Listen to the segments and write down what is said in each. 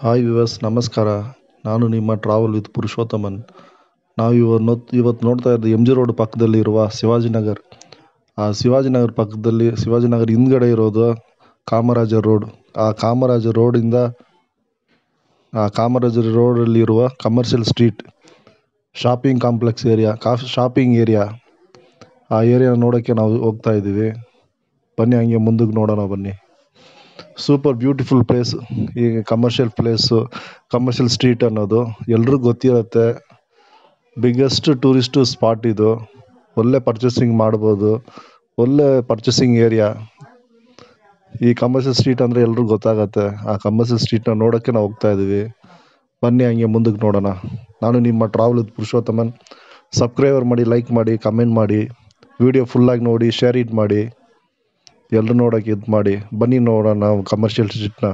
hi viewers ನಮಸ್ಕಾರ ನಾನು ನಿಮ್ಮ ಟ್ರಾವೆಲ್ ವಿತ್ ಪುರುಷೋತ್ತಮನ್ ನಾವು ಇವತ್ತು ಇವತ್ತು ನೋಡ್ತಾ ಇರೋದು ಎಮ್ ಜಿ ರೋಡ್ ಪಕ್ಕದಲ್ಲಿರುವ ಶಿವಾಜಿನಗರ್ ಆ ಶಿವಾಜಿನಗರ ಪಕ್ಕದಲ್ಲಿ ಶಿವಾಜಿನಗರ ಹಿಂದ್ಗಡೆ ಇರೋದು ಕಾಮರಾಜ ರೋಡ್ ಆ ಕಾಮರಾಜ ರೋಡಿಂದ ಆ ಕಾಮರಾಜ ರೋಡಲ್ಲಿರುವ commercial street shopping complex area ಕಾಫ್ ಶಾಪಿಂಗ್ ಏರಿಯಾ ಆ ಏರಿಯಾ ನೋಡೋಕ್ಕೆ ನಾವು ಹೋಗ್ತಾ ಇದ್ದೀವಿ ಬನ್ನಿ ಹಂಗೆ ಮುಂದಕ್ಕೆ ನೋಡೋಣ ಬನ್ನಿ ಸೂಪರ್ ಬ್ಯೂಟಿಫುಲ್ ಪ್ಲೇಸ್ ಈ ಕಮರ್ಷಿಯಲ್ ಪ್ಲೇಸು ಕಮರ್ಷಿಯಲ್ ಸ್ಟ್ರೀಟ್ ಅನ್ನೋದು ಎಲ್ರಿಗೂ ಗೊತ್ತಿರುತ್ತೆ ಬಿಗ್ಗೆಸ್ಟ್ ಟೂರಿಸ್ಟು ಸ್ಪಾಟ್ ಇದು ಒಳ್ಳೆ ಪರ್ಚೇಸಿಂಗ್ ಮಾಡ್ಬೋದು ಒಳ್ಳೆ ಪರ್ಚೇಸಿಂಗ್ ಏರಿಯಾ ಈ ಕಮರ್ಷಿಯಲ್ ಸ್ಟ್ರೀಟ್ ಅಂದರೆ ಎಲ್ರಿಗೂ ಗೊತ್ತಾಗತ್ತೆ ಆ ಕಮರ್ಷಿಯಲ್ ಸ್ಟ್ರೀಟ್ನ ನೋಡೋಕ್ಕೆ ನಾವು ಹೋಗ್ತಾ ಇದ್ದೀವಿ ಬನ್ನಿ ಹಂಗೆ ಮುಂದಕ್ಕೆ ನೋಡೋಣ ನಾನು ನಿಮ್ಮ ಟ್ರಾವೆಲ್ ವಿತ್ ಪುರುಷೋತ್ತಮನ್ ಸಬ್ಸ್ಕ್ರೈಬರ್ ಮಾಡಿ ಲೈಕ್ ಮಾಡಿ ಕಮೆಂಟ್ ಮಾಡಿ ವಿಡಿಯೋ ಫುಲ್ಲಾಗಿ ನೋಡಿ ಶೇರ್ ಇಟ್ ಮಾಡಿ ಎಲ್ಲರೂ ನೋಡೋಕೆ ಇದು ಮಾಡಿ ಬನ್ನಿ ನೋಡೋಣ ನಾವು ಕಮರ್ಷಿಯಲ್ ಸ್ಟ್ರೀಟ್ನ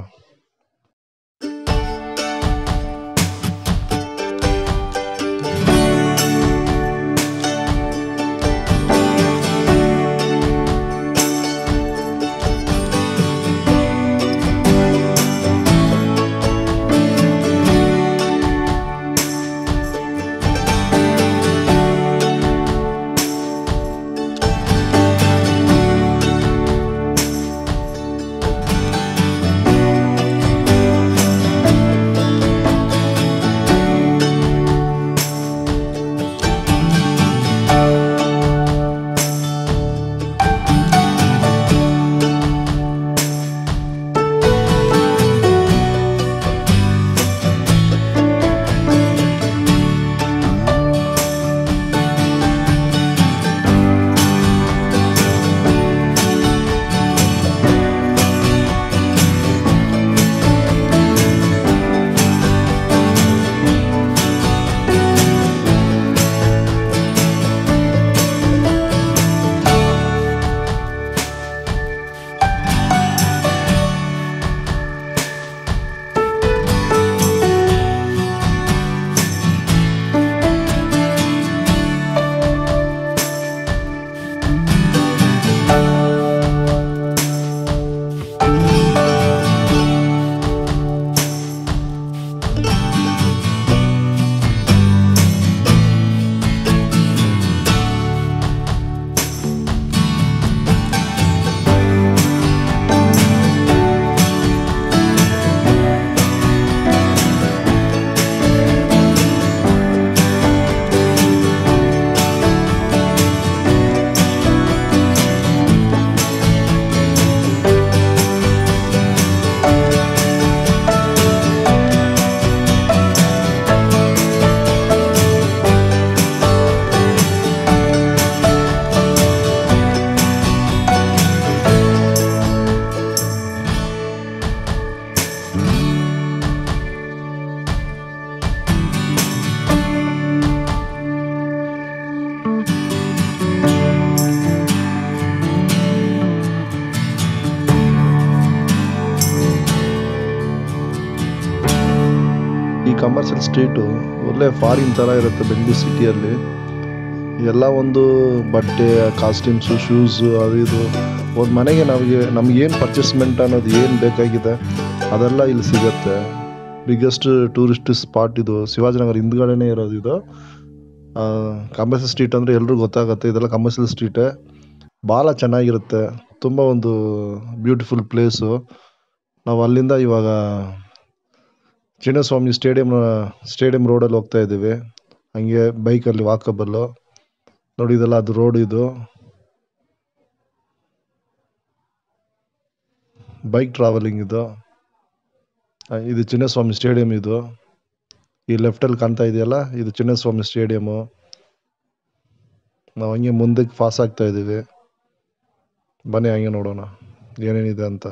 ಈ ಕಮರ್ಷಿಯಲ್ ಸ್ಟ್ರೀಟು ಒಳ್ಳೆ ಫಾರಿನ್ ಥರ ಇರುತ್ತೆ ಬೆಂಗಳೂರು ಸಿಟಿಯಲ್ಲಿ ಎಲ್ಲ ಒಂದು ಬಟ್ಟೆ ಕಾಸ್ಟ್ಯೂಮ್ಸು ಶೂಸು ಅದು ಇದು ಒಂದು ಮನೆಗೆ ನಮಗೆ ನಮಗೇನು ಪರ್ಚೇಸ್ಮೆಂಟ್ ಅನ್ನೋದು ಏನು ಬೇಕಾಗಿದೆ ಅದೆಲ್ಲ ಇಲ್ಲಿ ಸಿಗುತ್ತೆ ಬಿಗ್ಗೆಸ್ಟ್ ಟೂರಿಸ್ಟ್ ಸ್ಪಾಟ್ ಇದು ಶಿವಾಜಿನಗರ ಹಿಂದ್ಗಡೆನೇ ಇರೋದು ಇದು ಕಮರ್ಷಿಯಲ್ ಸ್ಟ್ರೀಟ್ ಅಂದರೆ ಎಲ್ರಿಗೂ ಗೊತ್ತಾಗುತ್ತೆ ಇದೆಲ್ಲ ಕಮರ್ಷಿಯಲ್ ಸ್ಟ್ರೀಟೇ ಭಾಳ ಚೆನ್ನಾಗಿರುತ್ತೆ ತುಂಬ ಒಂದು ಬ್ಯೂಟಿಫುಲ್ ಪ್ಲೇಸು ನಾವು ಅಲ್ಲಿಂದ ಇವಾಗ ಚಿನ್ನಸ್ವಾಮಿ ಸ್ಟೇಡಿಯಂ ಸ್ಟೇಡಿಯಂ ರೋಡಲ್ಲಿ ಹೋಗ್ತಾ ಇದ್ದೀವಿ ಹಂಗೆ ಬೈಕಲ್ಲಿ ವಾಕಬಲ್ಲು ನೋಡಿ ಇದೆಲ್ಲ ಅದು ರೋಡ್ ಇದು ಬೈಕ್ ಟ್ರಾವೆಲಿಂಗ್ ಇದು ಆ, ಇದು ಚಿನ್ನಸ್ವಾಮಿ ಸ್ಟೇಡಿಯಂ ಇದು ಈ ಲೆಫ್ಟಲ್ಲಿ ಕಾಣ್ತಾ ಇದೆಯಲ್ಲ ಇದು ಚಿನ್ನಸ್ವಾಮಿ ಸ್ಟೇಡಿಯಮು ನಾವು ಹಂಗೆ ಮುಂದಕ್ಕೆ ಪಾಸ್ ಆಗ್ತಾ ಇದ್ದೀವಿ ಬನ್ನಿ ಹಂಗೆ ನೋಡೋಣ ಏನೇನಿದೆ ಅಂತ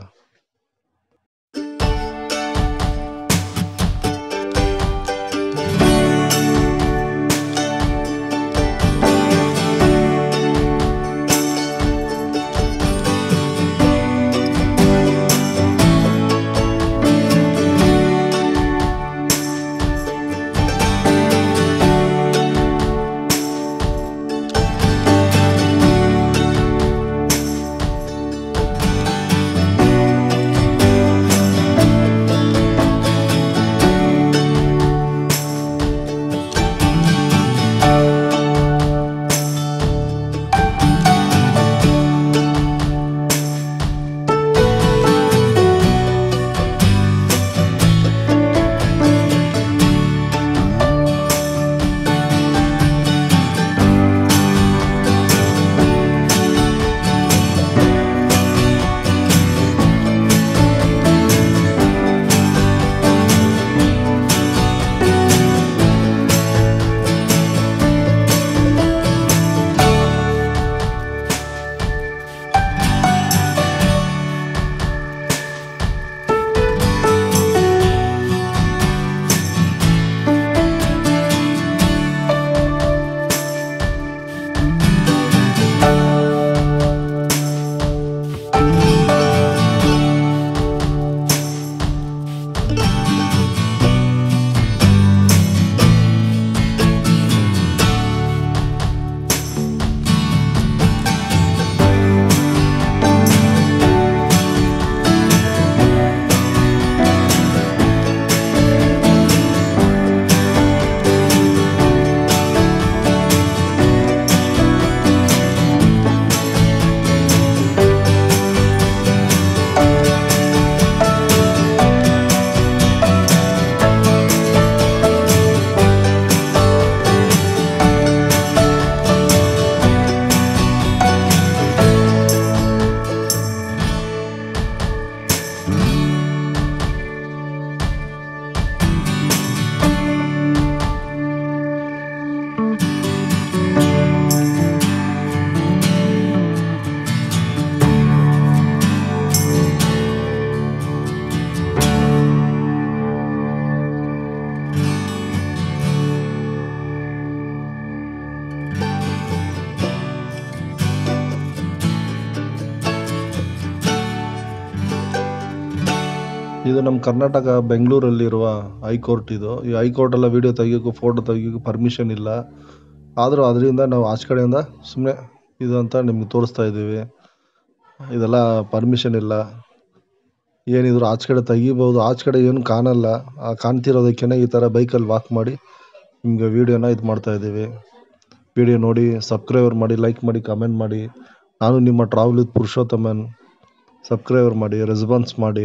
ಇದು ನಮ್ಮ ಕರ್ನಾಟಕ ಬೆಂಗಳೂರಲ್ಲಿರುವ ಹೈಕೋರ್ಟ್ ಇದು ಈ ಹೈಕೋರ್ಟೆಲ್ಲ ವೀಡಿಯೋ ತೆಗಿಯೋಕ್ಕೂ ಫೋಟೋ ತೆಗಿಯೋಕ್ಕೂ ಪರ್ಮಿಷನ್ ಇಲ್ಲ ಆದರೂ ಅದರಿಂದ ನಾವು ಆಚೆ ಕಡೆಯಿಂದ ಸುಮ್ಮನೆ ಇದು ಅಂತ ನಿಮ್ಗೆ ತೋರಿಸ್ತಾ ಇದ್ದೀವಿ ಇದೆಲ್ಲ ಪರ್ಮಿಷನ್ ಇಲ್ಲ ಏನಿದ್ರು ಆಚೆ ಕಡೆ ತೆಗಿಬೋದು ಆಚೆ ಕಡೆ ಏನು ಕಾಣಲ್ಲ ಆ ಕಾಣ್ತಿರೋದಕ್ಕೇ ಈ ಥರ ಬೈಕಲ್ಲಿ ವಾಕ್ ಮಾಡಿ ನಿಮಗೆ ವೀಡಿಯೋನ ಇದು ಮಾಡ್ತಾ ಇದ್ದೀವಿ ವೀಡಿಯೋ ನೋಡಿ ಸಬ್ಸ್ಕ್ರೈಬರ್ ಮಾಡಿ ಲೈಕ್ ಮಾಡಿ ಕಮೆಂಟ್ ಮಾಡಿ ನಾನು ನಿಮ್ಮ ಟ್ರಾವೆಲ್ ವಿತ್ ಪುರುಷೋತ್ತಮನ್ ಸಬ್ಸ್ಕ್ರೈಬರ್ ಮಾಡಿ ರೆಸ್ಪಾನ್ಸ್ ಮಾಡಿ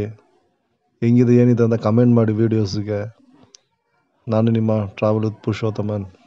ಹೆಂಗಿದೆ ಏನಿದೆ ಅಂತ ಕಮೆಂಟ್ ಮಾಡಿ ವೀಡಿಯೋಸ್ಗೆ ನಾನು ನಿಮ್ಮ ಟ್ರಾವೆಲ್ ವಿತ್ ಪುರುಷೋತ್ತಮನ್